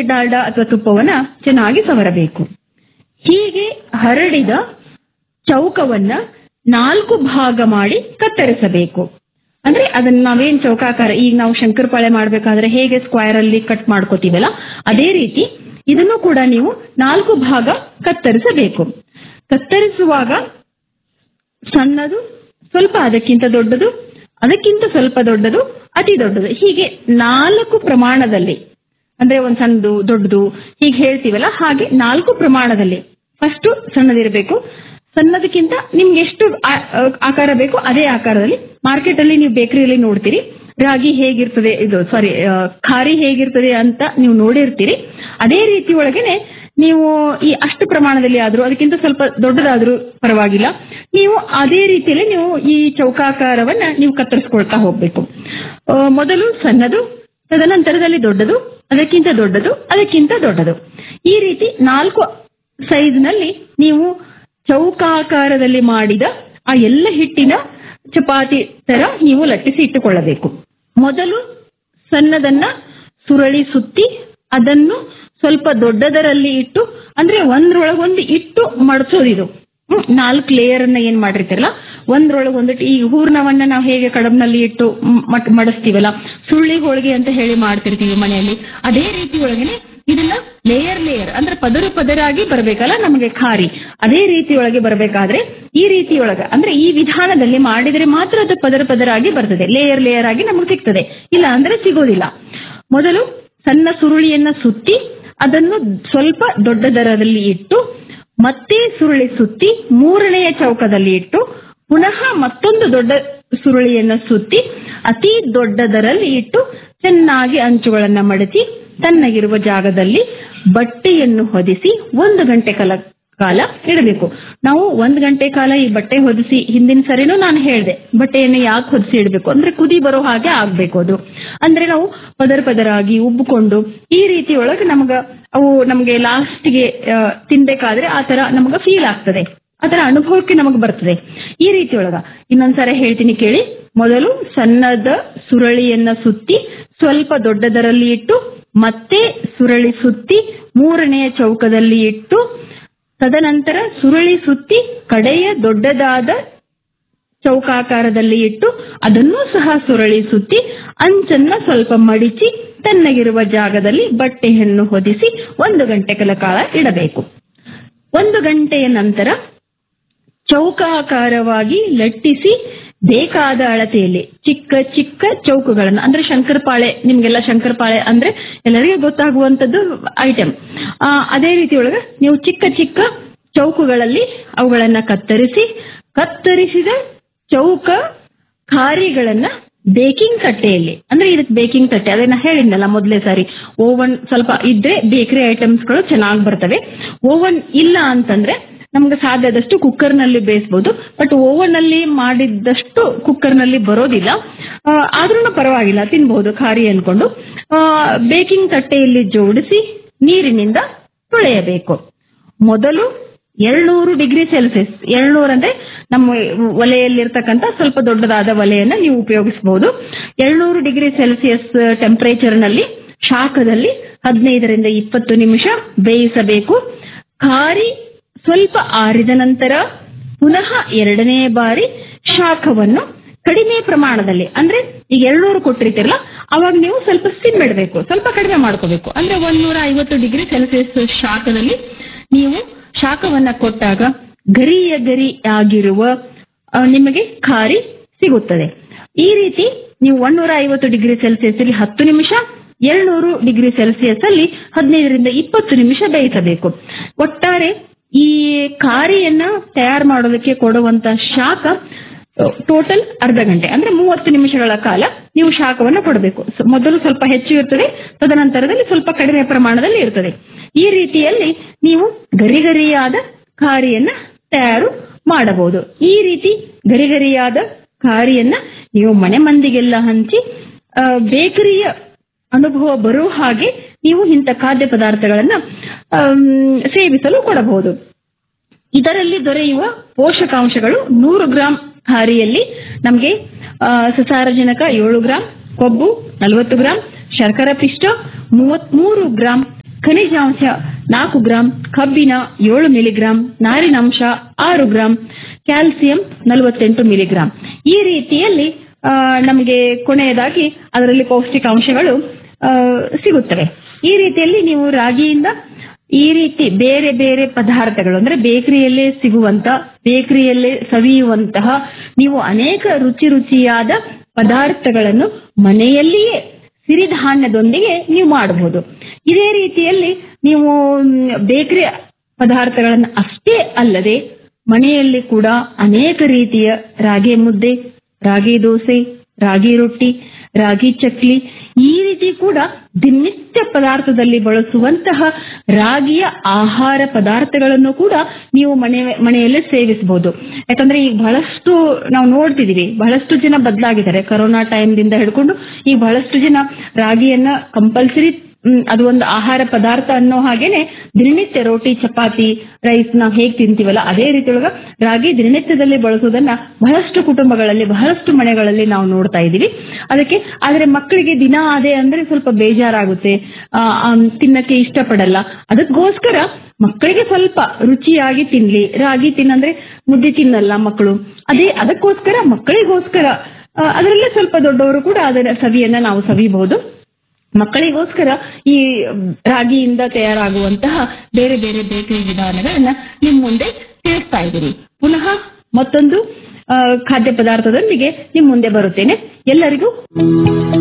ಡಾಲ್ಡಾ ಅಥವಾ ತುಪ್ಪವನ್ನ ಚೆನ್ನಾಗಿ ಸವರಬೇಕು ಹೀಗೆ ಹರಡಿದ ಚೌಕವನ್ನ ನಾಲ್ಕು ಭಾಗ ಮಾಡಿ ಕತ್ತರಿಸಬೇಕು ಅಂದ್ರೆ ಅದನ್ನ ನಾವೇನ್ ಚೌಕಾಕಾರ ಈಗ ನಾವು ಶಂಕರಪಾಳೆ ಮಾಡ್ಬೇಕಾದ್ರೆ ಹೇಗೆ ಸ್ಕ್ವೇರ್ ಅಲ್ಲಿ ಕಟ್ ಮಾಡ್ಕೋತೀವಲ್ಲ ಅದೇ ರೀತಿ ಇದನ್ನು ಕೂಡ ನೀವು ನಾಲ್ಕು ಭಾಗ ಕತ್ತರಿಸಬೇಕು ಕತ್ತರಿಸುವಾಗ ಸಣ್ಣದು ಸ್ವಲ್ಪ ಅದಕ್ಕಿಂತ ದೊಡ್ಡದು ಅದಕ್ಕಿಂತ ಸ್ವಲ್ಪ ದೊಡ್ಡದು ಅತಿ ದೊಡ್ಡದು ಹೀಗೆ ನಾಲ್ಕು ಪ್ರಮಾಣದಲ್ಲಿ ಅಂದ್ರೆ ಒಂದ್ ಸಣ್ಣದು ದೊಡ್ಡದು ಹೀಗೆ ಹೇಳ್ತೀವಲ್ಲ ಹಾಗೆ ನಾಲ್ಕು ಪ್ರಮಾಣದಲ್ಲಿ ಫಸ್ಟ್ ಸಣ್ಣದಿರಬೇಕು ಸಣ್ಣದಕ್ಕಿಂತ ನಿಮ್ಗೆ ಎಷ್ಟು ಆ- ಆ- ಆಕಾರ ಬೇಕು ಅದೇ ಆಕಾರದಲ್ಲಿ ಮಾರ್ಕೆಟ್ ಅಲ್ಲಿ ನೀವು ಬೇಕರಿಯಲ್ಲಿ ನೋಡ್ತೀರಿ ರಾಗಿ ಹೇಗಿರ್ತದೆ ಇದು ಸಾರಿ ಖಾರಿ ಹೇಗಿರ್ತದೆ ಅಂತ ನೀವು ನೋಡಿರ್ತೀರಿ ಅದೇ ರೀತಿ ಒಳಗೇನೆ ನೀವು ಈ ಅಷ್ಟು ಪ್ರಮಾಣದಲ್ಲಿ ಆದ್ರೂ ಅದಕ್ಕಿಂತ ಸ್ವಲ್ಪ ದೊಡ್ಡದಾದ್ರೂ ಪರವಾಗಿಲ್ಲ ನೀವು ಅದೇ ರೀತಿಯಲ್ಲಿ ನೀವು ಈ ಚೌಕಾಕಾರವನ್ನ ನೀವು ಕತ್ತರಿಸ್ಕೊಳ್ತಾ ಹೋಗ್ಬೇಕು ಆ, ಮೊದಲು ಸಣ್ಣದು ತದನಂತರದಲ್ಲಿ ದೊಡ್ಡದು ಅದಕ್ಕಿಂತ ದೊಡ್ಡದು ಅದಕ್ಕಿಂತ ದೊಡ್ಡದು ಈ ರೀತಿ ನಾಲ್ಕು ಸೈಜ್ ನಲ್ಲಿ ನೀವು ಚೌಕಾಕಾರದಲ್ಲಿ ಮಾಡಿದ ಆ ಎಲ್ಲ ಹಿಟ್ಟಿನ ಚಪಾತಿ ತರ ನೀವು ಲಟ್ಟಿಸಿ ಇಟ್ಟುಕೊಳ್ಳಬೇಕು ಮೊದಲು ಸಣ್ಣದನ್ನ ಸುರಳಿ ಸುತ್ತಿ ಅದನ್ನು ಸ್ವಲ್ಪ ದೊಡ್ಡದರಲ್ಲಿ ಇಟ್ಟು ಅಂದ್ರೆ ಒಂದ್ರೊಳಗೊಂದು ಇಟ್ಟು ಮಡಚೋದಿದು ಹ್ಮ್, ನಾಲ್ಕು ಲೇಯರ್ ಅನ್ನ ಏನ್ ಮಾಡಿರ್ತೀರಲ್ಲ ಒಂದ್ರೊಳಗೊಂದು ಈ ಹೂರ್ಣವನ್ನ ನಾವು ಹೇಗೆ ಕಡಬ್ನಲ್ಲಿ ಇಟ್ಟು ಮ್- ಮಟ್ ಮಡಿಸ್ತೀವಲ್ಲ ಸುಳ್ಳಿ ಹೋಳಿಗೆ ಅಂತ ಹೇಳಿ ಮಾಡ್ತಿರ್ತೀವಿ ಮನೆಯಲ್ಲಿ ಅದೇ ರೀತಿ ಒಳಗೇನೆ ಇದನ್ನ ಲೇಯರ್ ಲೇಯರ್ ಅಂದ್ರೆ ಪದರ ಪದರಾಗಿ ಬರ್ಬೇಕಲ್ಲ ನಮಗೆ ಖಾರಿ ಅದೇ ರೀತಿ ಒಳಗೆ ಬರಬೇಕಾದ್ರೆ ಈ ರೀತಿ ಒಳಗ ಅಂದ್ರೆ ಈ ವಿಧಾನದಲ್ಲಿ ಮಾಡಿದ್ರೆ ಮಾತ್ರ ಅದು ಪದರ ಪದರಾಗಿ ಬರ್ತದೆ ಲೇಯರ್ ಲೇಯರ್ ಆಗಿ ನಮಗೆ ಸಿಗ್ತದೆ ಇಲ್ಲ ಅಂದ್ರೆ ಸಿಗೋದಿಲ್ಲ ಮೊದಲು ಸಣ್ಣ ಸುರುಳಿಯನ್ನ ಸುತ್ತಿ ಅದನ್ನು ಸ್ವಲ್ಪ ದೊಡ್ಡ ದರದಲ್ಲಿ ಇಟ್ಟು ಮತ್ತೆ ಸುರುಳಿ ಸುತ್ತಿ ಮೂರನೆಯ ಚೌಕದಲ್ಲಿ ಇಟ್ಟು ಪುನಃ ಮತ್ತೊಂದು ದೊಡ್ಡ ಸುರುಳಿಯನ್ನ ಸುತ್ತಿ ಅತಿ ದೊಡ್ಡದರಲ್ಲಿ ಇಟ್ಟು ಚೆನ್ನಾಗಿ ಅಂಚುಗಳನ್ನ ಮಡಚಿ ತನ್ನಗಿರುವ ಜಾಗದಲ್ಲಿ ಬಟ್ಟೆಯನ್ನು ಹೊದಿಸಿ ಒಂದು ಗಂಟೆ ಕಾಲ ಕಾಲ ಇಡಬೇಕು ನಾವು ಒಂದ್ ಗಂಟೆ ಕಾಲ ಈ ಬಟ್ಟೆ ಹೊದಿಸಿ ಹಿಂದಿನ ಸರಿನೂ ನಾನು ಹೇಳಿದೆ ಬಟ್ಟೆಯನ್ನು ಯಾಕೆ ಹೊದಿಸಿ ಇಡಬೇಕು ಅಂದ್ರೆ ಕುದಿ ಬರೋ ಹಾಗೆ ಆಗ್ಬೇಕು ಅದು ಅಂದ್ರೆ ನಾವು ಪದರ ಪದರಾಗಿ ಉಬ್ಬಿಕೊಂಡು ಈ ರೀತಿ ಒಳಗೆ ನಮಗ ಅವು ನಮಗೆ ಲಾಸ್ಟ್ಗೆ ತಿನ್ಬೇಕಾದ್ರೆ ಆ ತರ ನಮಗ ಫೀಲ್ ಆಗ್ತದೆ ಅದರ ಅನುಭವಕ್ಕೆ ನಮಗೆ ಬರ್ತದೆ ಈ ರೀತಿ ಒಳಗ ಇನ್ನೊಂದ್ಸರಿ ಹೇಳ್ತೀನಿ ಕೇಳಿ ಮೊದಲು ಸಣ್ಣದ ಸುರಳಿಯನ್ನ ಸುತ್ತಿ ಸ್ವಲ್ಪ ದೊಡ್ಡದರಲ್ಲಿ ಇಟ್ಟು ಮತ್ತೆ ಸುರಳಿ ಸುತ್ತಿ ಮೂರನೆಯ ಚೌಕದಲ್ಲಿ ಇಟ್ಟು ತದನಂತರ ಸುರಳಿ ಸುತ್ತಿ ಕಡೆಯ ದೊಡ್ಡದಾದ ಚೌಕಾಕಾರದಲ್ಲಿ ಇಟ್ಟು ಅದನ್ನೂ ಸಹ ಸುರಳಿ ಸುತ್ತಿ ಅಂಚನ್ನ ಸ್ವಲ್ಪ ಮಡಿಚಿ ತನ್ನಗಿರುವ ಜಾಗದಲ್ಲಿ ಬಟ್ಟೆಯನ್ನು ಹೊದಿಸಿ ಒಂದು ಗಂಟೆಗಳ ಕಾಲ ಇಡಬೇಕು ಒಂದು ಗಂಟೆಯ ನಂತರ ಚೌಕಾಕಾರವಾಗಿ ಲಟ್ಟಿಸಿ ಬೇಕಾದ ಅಳತೆಯಲ್ಲಿ ಚಿಕ್ಕ ಚಿಕ್ಕ ಚೌಕಗಳನ್ನು ಅಂದ್ರೆ ಶಂಕರಪಾಳೆ ನಿಮ್ಗೆಲ್ಲ ಶಂಕರಪಾಳೆ ಅಂದ್ರೆ ಎಲ್ಲರಿಗೂ ಗೊತ್ತಾಗುವಂತದ್ದು ಐಟಮ್ ಅದೇ ರೀತಿ ಒಳಗೆ ನೀವು ಚಿಕ್ಕ ಚಿಕ್ಕ ಚೌಕಗಳಲ್ಲಿ ಅವುಗಳನ್ನ ಕತ್ತರಿಸಿ ಕತ್ತರಿಸಿದ ಚೌಕ ಖಾರಿಗಳನ್ನ ಬೇಕಿಂಗ್ ತಟ್ಟೆಯಲ್ಲಿ ಅಂದ್ರೆ ಇದಕ್ಕೆ ಬೇಕಿಂಗ್ ತಟ್ಟೆ ಅದನ್ನ ಹೇಳಿದ್ನಲ್ಲ ಮೊದಲೇ ಸಾರಿ ಓವನ್ ಸ್ವಲ್ಪ ಇದ್ರೆ ಬೇಕರಿ ಐಟಮ್ಸ್ಗಳು ಚೆನ್ನಾಗಿ ಬರ್ತವೆ ಓವನ್ ಇಲ್ಲ ಅಂತಂದ್ರೆ ನಮ್ಗೆ ಸಾಧ್ಯ ಆದಷ್ಟು ಕುಕ್ಕರ್ ನಲ್ಲಿ ಬೇಯಿಸಬಹುದು ಬಟ್ ಓವನ್ ಅಲ್ಲಿ ಮಾಡಿದ್ದಷ್ಟು ಕುಕ್ಕರ್ ನಲ್ಲಿ ಬರೋದಿಲ್ಲ ಆದ್ರೂ ಪರವಾಗಿಲ್ಲ ತಿನ್ಬಹುದು ಖಾರಿ ಅನ್ಕೊಂಡು ಬೇಕಿಂಗ್ ತಟ್ಟೆಯಲ್ಲಿ ಜೋಡಿಸಿ ನೀರಿನಿಂದ ತೊಳೆಯಬೇಕು ಮೊದಲು ಎರಳ್ನೂರು ಡಿಗ್ರಿ ಸೆಲ್ಸಿಯಸ್ ಎರಳ್ನೂರು ಅಂದ್ರೆ ನಮ್ಮ ಒಲೆಯಲ್ಲಿರ್ತಕ್ಕಂಥ ಸ್ವಲ್ಪ ದೊಡ್ಡದಾದ ಒಲೆಯನ್ನ ನೀವು ಉಪಯೋಗಿಸಬಹುದು ಎರಳ್ನೂರು ಡಿಗ್ರಿ ಸೆಲ್ಸಿಯಸ್ ಟೆಂಪರೇಚರ್ ನಲ್ಲಿ ಶಾಖದಲ್ಲಿ ಹದಿನೈದರಿಂದ ಇಪ್ಪತ್ತು ನಿಮಿಷ ಬೇಯಿಸಬೇಕು ಖಾರಿ ಸ್ವಲ್ಪ ಆರಿದ ನಂತರ ಪುನಃ ಎರಡನೇ ಬಾರಿ ಶಾಖವನ್ನು ಕಡಿಮೆ ಪ್ರಮಾಣದಲ್ಲಿ ಅಂದ್ರೆ ಈಗ ಎರಡ್ನೂರು ಕೊಟ್ಟಿರ್ತೀರಲ್ಲ ಅವಾಗ ನೀವು ಸ್ವಲ್ಪ ಸಿಮ್ ಇಡಬೇಕು ಸ್ವಲ್ಪ ಕಡಿಮೆ ಮಾಡ್ಕೋಬೇಕು ಅಂದ್ರೆ ಒಂದೂರ ಐವತ್ತು ಡಿಗ್ರಿ ಸೆಲ್ಸಿಯಸ್ ಶಾಖದಲ್ಲಿ ನೀವು ಶಾಖವನ್ನ ಕೊಟ್ಟಾಗ ಗರಿಯ ಗರಿ ಆಗಿರುವ ಆ, ನಿಮಗೆ ಖಾರಿ ಸಿಗುತ್ತದೆ ಈ ರೀತಿ ನೀವು ಒಂದೂರ ಐವತ್ತು ಡಿಗ್ರಿ ಸೆಲ್ಸಿಯಸ್ ಅಲ್ಲಿ ಹತ್ತು ನಿಮಿಷ ಎರಡ್ನೂರು ಡಿಗ್ರಿ ಸೆಲ್ಸಿಯಸ್ ಅಲ್ಲಿ ಹದಿನೈದರಿಂದ ಇಪ್ಪತ್ತು ನಿಮಿಷ ಬೇಯಿಸಬೇಕು ಒಟ್ಟಾರೆ ಈ ಖಾರಿಯನ್ನ ತಯಾರು ಮಾಡೋದಕ್ಕೆ ಕೊಡುವಂತ ಶಾಖ ಟೋಟಲ್ ಅರ್ಧ ಗಂಟೆ ಅಂದ್ರೆ ಮೂವತ್ತು ನಿಮಿಷಗಳ ಕಾಲ ನೀವು ಶಾಖವನ್ನು ಕೊಡಬೇಕು ಸ- ಮೊದಲು ಸ್ವಲ್ಪ ಹೆಚ್ಚು ಇರ್ತದೆ ತದನಂತರದಲ್ಲಿ ಸ್ವಲ್ಪ ಕಡಿಮೆ ಪ್ರಮಾಣದಲ್ಲಿ ಇರ್ತದೆ ಈ ರೀತಿಯಲ್ಲಿ ನೀವು ಗರಿಗರಿಯಾದ ಖಾರಿಯನ್ನ ತಯಾರು ಮಾಡಬಹುದು ಈ ರೀತಿ ಗರಿಗರಿಯಾದ ಖಾರಿಯನ್ನ ನೀವು ಮನೆ ಮಂದಿಗೆಲ್ಲ ಹಂಚಿ ಆ, ಬೇಕರಿಯ ಅನುಭವ ಬರೋ ಹಾಗೆ ನೀವು ಇಂಥ ಖಾದ್ಯ ಪದಾರ್ಥಗಳನ್ನ ಆಮ್, ಸೇವಿಸಲು ಕೊಡಬಹುದು ಇದರಲ್ಲಿ ದೊರೆಯುವ ಪೋಷಕಾಂಶಗಳು ನೂರು ಗ್ರಾಂ ಖಾರಿಯಲ್ಲಿ ನಮಗೆ ಸಸಾರಜನಕ ಏಳು ಗ್ರಾಂ ಕೊಬ್ಬು ನಲವತ್ತು ಗ್ರಾಂ ಶರ್ಕರ ಪಿಷ್ಟ ಮೂವತ್ಮೂರು ಗ್ರಾಂ ಖನಿಜಾಂಶ ನಾಲ್ಕು ಗ್ರಾಂ ಕಬ್ಬಿನ ಏಳು ಮಿಲಿಗ್ರಾಂ ನಾರಿನಾಂಶ ಆರು ಗ್ರಾಂ ಕ್ಯಾಲ್ಸಿಯಂ ನಲವತ್ತೆಂಟು ಮಿಲಿಗ್ರಾಂ ಈ ರೀತಿಯಲ್ಲಿ ಆ, ನಮಗೆ ಕೊನೆಯದಾಗಿ ಅದರಲ್ಲಿ ಪೌಷ್ಟಿಕಾಂಶಗಳು ಆ, ಸಿಗುತ್ತವೆ ಈ ರೀತಿಯಲ್ಲಿ ನೀವು ರಾಗಿಯಿಂದ ಈ ರೀತಿ ಬೇರೆ ಬೇರೆ ಪದಾರ್ಥಗಳು ಅಂದ್ರೆ ಬೇಕರಿಯಲ್ಲೇ ಸಿಗುವಂತ ಬೇಕರಿಯಲ್ಲೇ ಸವಿಯುವಂತಹ ನೀವು ಅನೇಕ ರುಚಿ ರುಚಿಯಾದ ಪದಾರ್ಥಗಳನ್ನು ಮನೆಯಲ್ಲಿಯೇ ಸಿರಿಧಾನ್ಯದೊಂದಿಗೆ ನೀವು ಮಾಡಬಹುದು ಇದೇ ರೀತಿಯಲ್ಲಿ ನೀವು ಬೇಕರಿ ಪದಾರ್ಥಗಳನ್ನು ಅಷ್ಟೇ ಅಲ್ಲದೆ ಮನೆಯಲ್ಲಿ ಕೂಡ ಅನೇಕ ರೀತಿಯ ರಾಗಿ ಮುದ್ದೆ ರಾಗಿ ದೋಸೆ ರಾಗಿ ರೊಟ್ಟಿ ರಾಗಿ ಚಕ್ಲಿ ಈ ರೀತಿ ಕೂಡ ದಿನನಿತ್ಯ ಪದಾರ್ಥದಲ್ಲಿ ಬಳಸುವಂತಹ ರಾಗಿಯ ಆಹಾರ ಪದಾರ್ಥಗಳನ್ನು ಕೂಡ ನೀವು ಮನೆ ಮನೆಯಲ್ಲೇ ಸೇವಿಸಬಹುದು ಯಾಕಂದ್ರೆ ಈಗ ಬಹಳಷ್ಟು ನಾವು ನೋಡ್ತಿದೀವಿ ಬಹಳಷ್ಟು ಜನ ಬದಲಾಗಿದ್ದಾರೆ ಕೊರೋನಾ ಟೈಮ್ದಿಂದ ಹಿಡ್ಕೊಂಡು ಈಗ ಬಹಳಷ್ಟು ಜನ ರಾಗಿಯನ್ನ ಕಂಪಲ್ಸರಿ ಅದು ಒಂದು ಆಹಾರ ಪದಾರ್ಥ ಅನ್ನೋ ಹಾಗೇನೆ ದಿನನಿತ್ಯ ರೋಟಿ ಚಪಾತಿ ರೈಸ್ ನಾವು ಹೇಗ್ ತಿಂತೀವಲ್ಲ ಅದೇ ರೀತಿಯೊಳಗ ರಾಗಿ ದಿನನಿತ್ಯದಲ್ಲಿ ಬಳಸೋದನ್ನ ಬಹಳಷ್ಟು ಕುಟುಂಬಗಳಲ್ಲಿ ಬಹಳಷ್ಟು ಮನೆಗಳಲ್ಲಿ ನಾವು ನೋಡ್ತಾ ಇದ್ದೀವಿ ಅದಕ್ಕೆ ಆದ್ರೆ ಮಕ್ಕಳಿಗೆ ದಿನ ಅದೇ ಅಂದ್ರೆ ಸ್ವಲ್ಪ ಬೇಜಾರಾಗುತ್ತೆ ಆ, ಆ, ತಿನ್ನಕ್ಕೆ ಇಷ್ಟಪಡಲ್ಲ ಅದಕ್ಕೋಸ್ಕರ ಮಕ್ಕಳಿಗೆ ಸ್ವಲ್ಪ ರುಚಿಯಾಗಿ ತಿನ್ಲಿ ರಾಗಿ ತಿನ್ನಂದ್ರೆ ಮುದ್ದೆ ತಿನ್ನಲ್ಲ ಮಕ್ಕಳು ಅದೇ ಅದಕ್ಕೋಸ್ಕರ ಮಕ್ಕಳಿಗೋಸ್ಕರ ಆ, ಅದರಲ್ಲೇ ಸ್ವಲ್ಪ ದೊಡ್ಡವರು ಕೂಡ ಅದರ ಸವಿಯನ್ನ ನಾವು ಸವಿಬಹುದು ಮಕ್ಕಳಿಗೋಸ್ಕರ ಈ ರಾಗಿಯಿಂದ ತಯಾರಾಗುವಂತಹ ಬೇರೆ ಬೇರೆ ಬೇಕರಿ ವಿಧಾನಗಳನ್ನ ನಿಮ್ ಮುಂದೆ ತಿಳಿಸ್ತಾ ಇದ್ದೀನಿ ಪುನಃ ಮತ್ತೊಂದು ಆ, ಖಾದ್ಯ ಪದಾರ್ಥದೊಂದಿಗೆ ನಿಮ್ ಮುಂದೆ ಬರುತ್ತೇನೆ ಎಲ್ಲರಿಗೂ